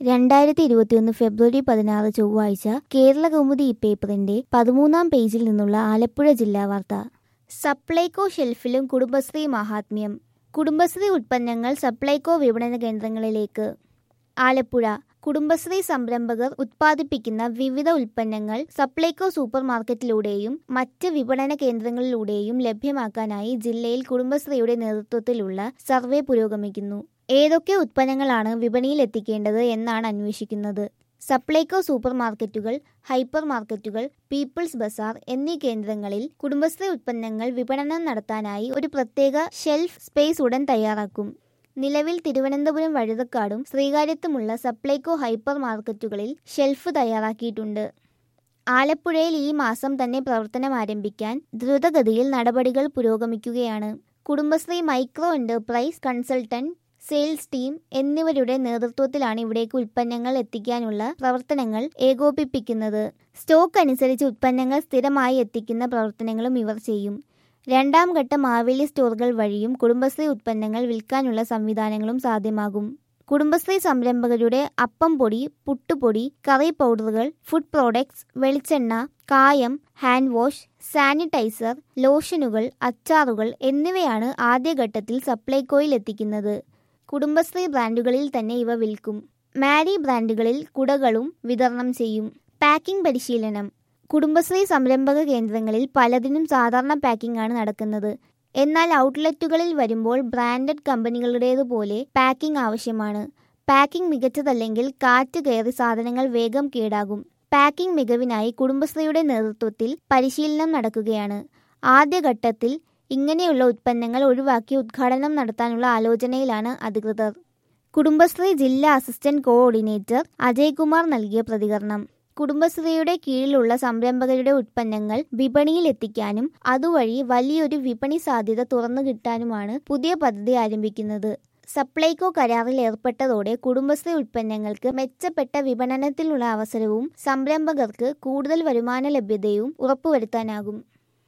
രണ്ടായിരത്തി ഇരുപത്തിയൊന്ന് ഫെബ്രുവരി പതിനാറ് ചൊവ്വാഴ്ച കേരള കൗമുദി ഈ പേപ്പറിന്റെ പതിമൂന്നാം പേജിൽ നിന്നുള്ള ആലപ്പുഴ ജില്ലാ വാർത്ത സപ്ലൈകോ ഷെൽഫിലും കുടുംബശ്രീ മഹാത്മ്യം കുടുംബശ്രീ ഉൽപ്പന്നങ്ങൾ സപ്ലൈകോ വിപണന കേന്ദ്രങ്ങളിലേക്ക് ആലപ്പുഴ കുടുംബശ്രീ സംരംഭകർ ഉത്പാദിപ്പിക്കുന്ന വിവിധ ഉൽപ്പന്നങ്ങൾ സപ്ലൈകോ സൂപ്പർ മാർക്കറ്റിലൂടെയും മറ്റ് വിപണന കേന്ദ്രങ്ങളിലൂടെയും ലഭ്യമാക്കാനായി ജില്ലയിൽ കുടുംബശ്രീയുടെ നേതൃത്വത്തിലുള്ള സർവേ പുരോഗമിക്കുന്നു ഏതൊക്കെ ഉൽപ്പന്നങ്ങളാണ് വിപണിയിൽ എത്തിക്കേണ്ടത് എന്നാണ് അന്വേഷിക്കുന്നത് സപ്ലൈകോ സൂപ്പർ മാർക്കറ്റുകൾ ഹൈപ്പർ മാർക്കറ്റുകൾ പീപ്പിൾസ് ബസാർ എന്നീ കേന്ദ്രങ്ങളിൽ കുടുംബശ്രീ ഉൽപ്പന്നങ്ങൾ വിപണനം നടത്താനായി ഒരു പ്രത്യേക ഷെൽഫ് സ്പേസ് ഉടൻ തയ്യാറാക്കും നിലവിൽ തിരുവനന്തപുരം വഴുതക്കാടും ശ്രീകാര്യത്തുമുള്ള സപ്ലൈകോ ഹൈപ്പർ മാർക്കറ്റുകളിൽ ഷെൽഫ് തയ്യാറാക്കിയിട്ടുണ്ട് ആലപ്പുഴയിൽ ഈ മാസം തന്നെ പ്രവർത്തനം ആരംഭിക്കാൻ ദ്രുതഗതിയിൽ നടപടികൾ പുരോഗമിക്കുകയാണ് Kudumbashree micro enterprise consultant sales team എന്നിവരുടെ നേതൃത്വത്തിലാണ് ഇവിടേക്ക് ഉൽപ്പന്നങ്ങൾ എത്തിക്കാനുള്ള പ്രവർത്തനങ്ങൾ ഏകോപിപ്പിക്കുന്നത് സ്റ്റോക്ക് അനുസരിച്ച് ഉൽപ്പന്നങ്ങൾ സ്ഥിരമായി എത്തിക്കുന്ന പ്രവർത്തനങ്ങളും ഇവർ ചെയ്യും രണ്ടാം ഘട്ട മാവേലി സ്റ്റോറുകൾ വഴിയും കുടുംബശ്രീ ഉൽപ്പന്നങ്ങൾ വിൽക്കാനുള്ള സംവിധാനങ്ങളും സാധ്യമാകും കുടുംബശ്രീ സംരംഭകരുടെ അപ്പം പൊടി പുട്ടുപൊടി കറി പൗഡറുകൾ ഫുഡ് പ്രോഡക്ട്സ് വെളിച്ചെണ്ണ കായം ഹാൻഡ് വാഷ് സാനിറ്റൈസർ ലോഷനുകൾ അച്ചാറുകൾ എന്നിവയാണ് ആദ്യഘട്ടത്തിൽ സപ്ലൈകോയിൽ എത്തിക്കുന്നത് കുടുംബശ്രീ ബ്രാൻഡുകളിൽ തന്നെ ഇവ വിൽക്കും മാരി ബ്രാൻഡുകളിൽ കുടകളും വിതരണം ചെയ്യും പാക്കിംഗ് പരിശീലനം കുടുംബശ്രീ സംരംഭക കേന്ദ്രങ്ങളിൽ പലതിനും സാധാരണ പാക്കിംഗ് ആണ് നടക്കുന്നത് എന്നാൽ ഔട്ട്ലെറ്റുകളിൽ വരുമ്പോൾ ബ്രാൻഡഡ് കമ്പനികളുടേതുപോലെ പാക്കിംഗ് ആവശ്യമാണ് പാക്കിംഗ് മികച്ചതല്ലെങ്കിൽ കാറ്റ് കയറി സാധനങ്ങൾ വേഗം കേടാകും പാക്കിംഗ് മികവിനായി കുടുംബശ്രീയുടെ നേതൃത്വത്തിൽ പരിശീലനം നടക്കുകയാണ് ആദ്യഘട്ടത്തിൽ ഇങ്ങനെയുള്ള ഉൽപ്പന്നങ്ങൾ ഒഴിവാക്കി ഉദ്ഘാടനം നടത്താനുള്ള ആലോചനയിലാണ് അധികൃതർ കുടുംബശ്രീ ജില്ലാ അസിസ്റ്റന്റ് കോഓർഡിനേറ്റർ അജയ്കുമാർ നൽകിയ പ്രതികരണം കുടുംബശ്രീയുടെ കീഴിലുള്ള സംരംഭകരുടെ ഉൽപ്പന്നങ്ങൾ വിപണിയിൽ എത്തിക്കാനും അതുവഴി വലിയൊരു വിപണി സാധ്യത തുറന്നു കിട്ടാനുമാണ് പുതിയ പദ്ധതി ആരംഭിക്കുന്നത് സപ്ലൈകോ കരാറിൽ ഏർപ്പെട്ടതോടെ കുടുംബശ്രീ ഉൽപ്പന്നങ്ങൾക്ക് മെച്ചപ്പെട്ട വിപണനത്തിനുള്ള അവസരവും സംരംഭകർക്ക് കൂടുതൽ വരുമാന ലഭ്യതയും ഉറപ്പുവരുത്താനാകും